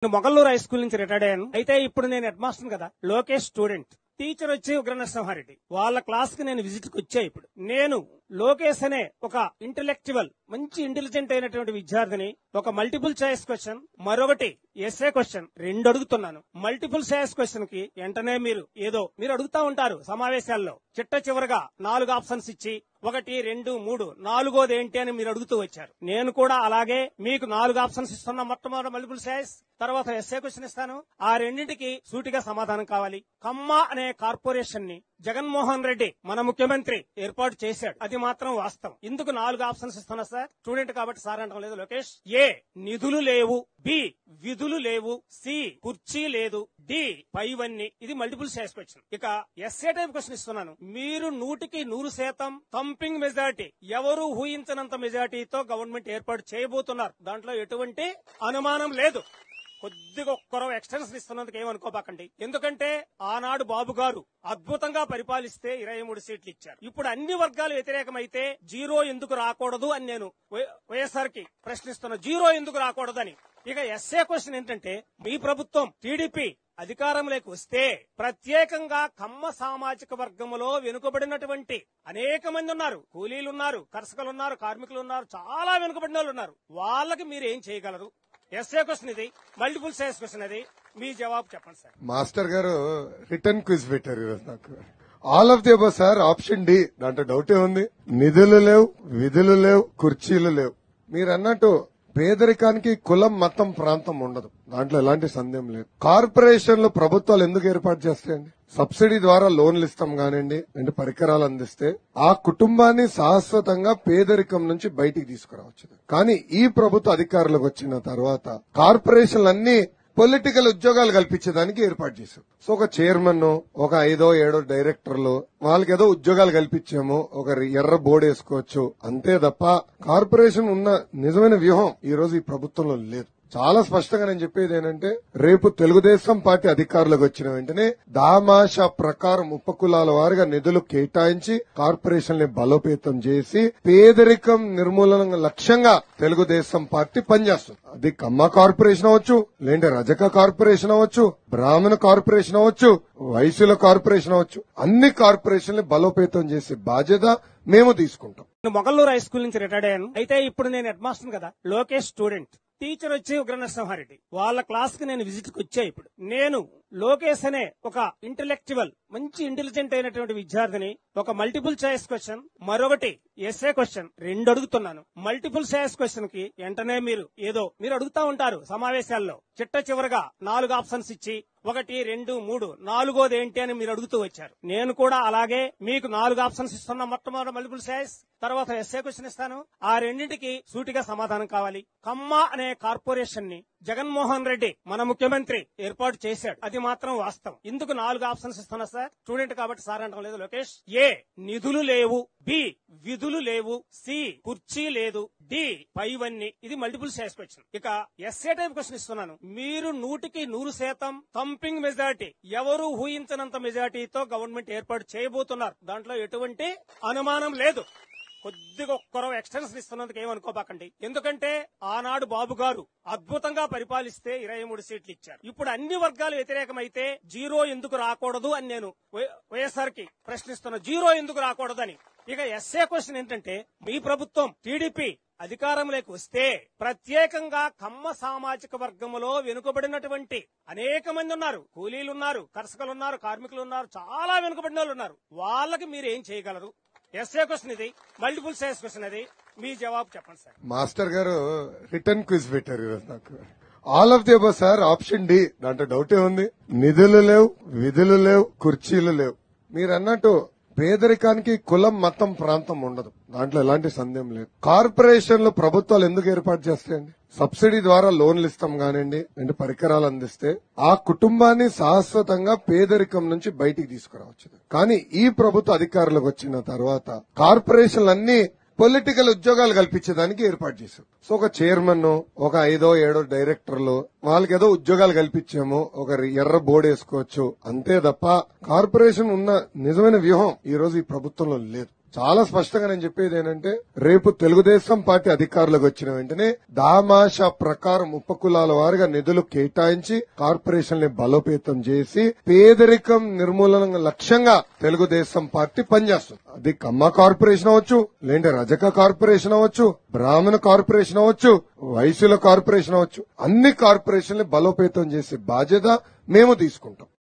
నేను Mogalluru high school నుంచి retired అయ్యాను అయితే ఇప్పుడు నేను హెడ్ మాస్టర్ కదా లోకేష్ స్టూడెంట్ టీచర్ వచ్చి ఉగ్రనరసింహారెడ్డి వాళ్ళ క్లాస్ కి నేను విజిట్ కి వచ్చా ఇప్పుడు నేను లోకేష్ అనే ఒక ఇంటెలెక్చువల్ మంచి ఇంటెలిజెంట్ అయినటువంటి విద్యార్థిని ఒక మల్టిపుల్ చాయిస్ క్వశ్చన్ మరొకటి ఎస్ఏ క్వశ్చన్ రెండు అడుగుతున్నాను మల్టిపుల్ చాయిస్ క్వశ్చన్ కి వెంటనే మీరు ఏదో మీరు అడుగుతా ఉంటారు సమావేశాల్లో చిట్ట చివరగా నాలుగు ఆప్షన్స్ ఇచ్చి ఒకటి రెండు మూడు నాలుగోది ఏంటి అని మీరు అడుగుతూ వచ్చారు నేను కూడా అలాగే మీకు నాలుగు ఆప్షన్స్ ఇస్తున్నా మొట్టమొదటి మల్టిపుల్ చాయిస్ తర్వాత ఎస్ఏ క్వశ్చన్ ఇస్తాను ఆ రెండింటికి సూటిగా సమాధానం కావాలి కమ్మ అనే కార్పొరేషన్ ని జగన్మోహన్ రెడ్డి మన ముఖ్యమంత్రి ఏర్పాటు చేశాడు అది మాత్రం వాస్తవం ఇందుకు నాలుగు ఆప్షన్స్ ఇస్తున్నా సార్ స్టూడెంట్ కాబట్టి సార్ అంటాం లేదు లోకేష్ ఏ నిధులు లేవు బి విధులు లేవు సి కుర్చీ లేదు డి పైవన్నీ ఇది మల్టిపుల్ చాయిస్ క్వశ్చన్ ఇక ఎస్ఏ టైప్ క్వశ్చన్ ఇస్తున్నాను మీరు నూటికి నూరు శాతం థంపింగ్ మెజార్టీ ఎవరు ఊహించనంత మెజార్టీతో గవర్నమెంట్ ఏర్పాటు చేయబోతున్నారు దాంట్లో ఎటువంటి అనుమానం లేదు కొద్దిగా ఒక్కరో ఎక్స్టెన్షన్ ఇస్తున్నందుకు ఏమనుకోబాకండి ఎందుకంటే ఆనాడు బాబు గారు అద్భుతంగా పరిపాలిస్తే ఇరవై మూడు సీట్లు ఇచ్చారు ఇప్పుడు అన్ని వర్గాలు వ్యతిరేకమైతే జీరో ఎందుకు రాకూడదు అని నేను వైఎస్ఆర్ కి ప్రశ్నిస్తున్నా జీరో ఎందుకు రాకూడదని ఇక ఎస్ఏ క్వశ్చన్ ఏంటంటే మీ ప్రభుత్వం టీడీపీ అధికారంలోకి వస్తే ప్రత్యేకంగా కమ్మ సామాజిక వర్గంలో వెనుకబడినటువంటి అనేక మంది ఉన్నారు కూలీలు ఉన్నారు కర్షకులు ఉన్నారు కార్మికులు ఉన్నారు చాలా వెనుకబడిన వాళ్ళు ఉన్నారు వాళ్ళకి మీరు ఏం చేయగలరు ఎస్ఏ క్వశ్చన్ ఇది మల్టిపుల్ సైన్స్ క్వశ్చన్ అది మీ జవాబు చెప్పండి సార్ మాస్టర్ గారు రిటర్న్ క్విజ్ పెట్టారు ఈరోజు నాకు all of the above sir option D దాంట్లో డౌటే ఉంది నిధులు లేవు విధులు లేవు కుర్చీలు లేవు మీరు అన్నట్టు పేదరికానికి కులం మతం ప్రాంతం ఉండదు దాంట్లో ఎలాంటి సందేహం లేదు కార్పొరేషన్లు ప్రభుత్వాలు ఎందుకు ఏర్పాటు చేస్తాయండి సబ్సిడీ ద్వారా లోన్లు ఇస్తాం కానివ్వండి అంటే పరికరాలు అందిస్తే ఆ కుటుంబాన్ని శాశ్వతంగా పేదరికం నుంచి బయటికి తీసుకురావచ్చు కానీ ఈ ప్రభుత్వ అధికారులకు వచ్చిన తర్వాత కార్పొరేషన్లు అన్ని పొలిటికల్ ఉద్యోగాలు కల్పించేదానికి ఏర్పాటు చేశారు సో ఒక చైర్మన్ ఒక ఐదో ఏడో డైరెక్టర్లు వాళ్ళకి ఏదో ఉద్యోగాలు కల్పించాము ఒక ఎర్ర బోర్డు వేసుకోవచ్చు అంతే తప్ప కార్పొరేషన్ ఉన్న నిజమైన వ్యూహం ఈ రోజు ఈ ప్రభుత్వంలో లేదు చాలా స్పష్టంగా నేను చెప్పేది ఏంటంటే రేపు తెలుగుదేశం పార్టీ అధికారులకు వచ్చిన వెంటనే దామాషా ప్రకారం ఉపకులాల వారిగా నిధులు కేటాయించి కార్పొరేషన్ బలోపేతం చేసి పేదరికం నిర్మూలన లక్ష్యంగా తెలుగుదేశం పార్టీ పనిచేస్తుంది అది కమ్మ కార్పొరేషన్ అవ్వచ్చు లేదంటే రజక కార్పొరేషన్ అవ్వచ్చు బ్రాహ్మణ కార్పొరేషన్ అవ్వచ్చు వైశ్యుల కార్పొరేషన్ అవ్వచ్చు అన్ని కార్పొరేషన్లు బలోపేతం చేసే బాధ్యత మేము తీసుకుంటాం నేను మొగల్లూరు హై స్కూల్ నుంచి రిటైర్డ్ అయ్యాను అయితే ఇప్పుడు నేను హెడ్ మాస్టర్ కదా లోకేష్ స్టూడెంట్ టీచర్ వచ్చి ఉగ్రనరసింహారెడ్డి వాళ్ళ క్లాస్ కి నేను విజిట్ కి వచ్చా ఇప్పుడు నేను లోకేష్ అనే ఒక ఇంటెలెక్చువల్ మంచి ఇంటెలిజెంట్ అయినటువంటి విద్యార్థిని ఒక మల్టిపుల్ చాయిస్ క్వశ్చన్ మరొకటి ఎస్ఏ క్వశ్చన్ రెండు అడుగుతున్నాను మల్టిపుల్ చాయిస్ క్వశ్చన్ కి వెంటనే మీరు ఏదో మీరు అడుగుతా ఉంటారు సమావేశాల్లో చిట్ట చివరగా నాలుగు ఆప్షన్స్ ఇచ్చి ఒకటి రెండు మూడు నాలుగోది ఏంటి అని మీరు అడుగుతూ వచ్చారు నేను కూడా అలాగే మీకు నాలుగు ఆప్షన్స్ ఇస్తున్నా మొట్టమొదటి మల్టిపుల్ చాయిస్ తర్వాత ఎస్ఏ క్వశ్చన్ ఇస్తాను ఆ రెండింటికి సూటిగా సమాధానం కావాలి కమ్మ అనే కార్పొరేషన్ ని జగన్మోహన్ రెడ్డి మన ముఖ్యమంత్రి ఏర్పాటు చేశాడు అది మాత్రం వాస్తవం ఇందుకు నాలుగు ఆప్షన్స్ ఇస్తున్నా సార్ స్టూడెంట్ కాబట్టి సార్ అంటాం లేదు లోకేష్ ఏ నిధులు లేవు బి విధులు లేవు సి కుర్చీ లేదు డి పైవన్నీ ఇది మల్టిపుల్ చాయిస్ క్వశ్చన్ ఇక ఎస్ఏ టైప్ క్వశ్చన్ ఇస్తున్నాను మీరు నూటికి నూరు శాతం థంపింగ్ మెజార్టీ ఎవరు ఊహించనంత మెజార్టీతో గవర్నమెంట్ ఏర్పాటు చేయబోతున్నారు దాంట్లో ఎటువంటి అనుమానం లేదు కొద్దిగా ఒక్కరో ఎక్స్టెన్షన్ ఇస్తున్నందుకు ఏమనుకోబాకండి ఎందుకంటే ఆనాడు బాబు గారు అద్భుతంగా పరిపాలిస్తే ఇరవై మూడు సీట్లు ఇచ్చారు ఇప్పుడు అన్ని వర్గాలు వ్యతిరేకమైతే జీరో ఎందుకు రాకూడదు అని నేను వైఎస్ఆర్ కి ప్రశ్నిస్తున్నా జీరో ఎందుకు రాకూడదని ఇక ఎస్ఏ క్వశ్చన్ ఏంటంటే మీ ప్రభుత్వం టీడీపీ అధికారంలోకి వస్తే ప్రత్యేకంగా కమ్మ సామాజిక వర్గంలో వెనుకబడినటువంటి అనేక మంది ఉన్నారు కూలీలు ఉన్నారు కర్షకులు ఉన్నారు కార్మికులు ఉన్నారు చాలా వెనుకబడిన వాళ్ళు ఉన్నారు వాళ్ళకి మీరు ఏం చేయగలరు ఎస్ఏ క్వశ్చన్ ఇది మల్టిపుల్ సైన్స్ క్వశ్చన్ అది మీ జవాబు చెప్పండి సార్ మాస్టర్ గారు రిటర్న్ క్విజ్ పెట్టారు ఈరోజు నాకు all of the above sir option D దాంట్లో డౌటే ఉంది నిధులు లేవు విధులు లేవు కుర్చీలు లేవు మీరు అన్నట్టు పేదరికానికి కులం మతం ప్రాంతం ఉండదు దాంట్లో ఎలాంటి సందేహం లేదు కార్పొరేషన్లు ప్రభుత్వాలు ఎందుకు ఏర్పాటు చేస్తాయండి సబ్సిడీ ద్వారా లోన్లు ఇస్తాం కానివ్వండి అంటే పరికరాలు అందిస్తే ఆ కుటుంబాన్ని శాశ్వతంగా పేదరికం నుంచి బయటికి తీసుకురావచ్చు కానీ ఈ ప్రభుత్వ అధికారులకు వచ్చిన తర్వాత కార్పొరేషన్లు అన్ని పొలిటికల్ ఉద్యోగాలు కల్పించేదానికి ఏర్పాటు చేశారు సో ఒక చైర్మన్ ఒక ఐదో ఏడో డైరెక్టర్లు వాళ్ళకి ఏదో ఉద్యోగాలు కల్పించాము ఒక ఎర్ర బోర్డు వేసుకోవచ్చు అంతే తప్ప కార్పొరేషన్ ఉన్న నిజమైన వ్యూహం ఈ రోజు ఈ ప్రభుత్వంలో లేదు చాలా స్పష్టంగా నేను చెప్పేది ఏంటంటే రేపు తెలుగుదేశం పార్టీ అధికారులకు వచ్చిన వెంటనే దామాషా ప్రకారం ఉపకులాల వారిగా నిధులు కేటాయించి కార్పొరేషన్ ని బలోపేతం చేసి పేదరికం నిర్మూలన లక్ష్యంగా తెలుగుదేశం పార్టీ పనిచేస్తుంది అది కమ్మ కార్పొరేషన్ అవ్వచ్చు లేదంటే రజక కార్పొరేషన్ అవ్వచ్చు బ్రాహ్మణ కార్పొరేషన్ అవ్వచ్చు వైశ్యుల కార్పొరేషన్ అవ్వచ్చు అన్ని కార్పొరేషన్లు బలోపేతం చేసే బాధ్యత మేము తీసుకుంటాం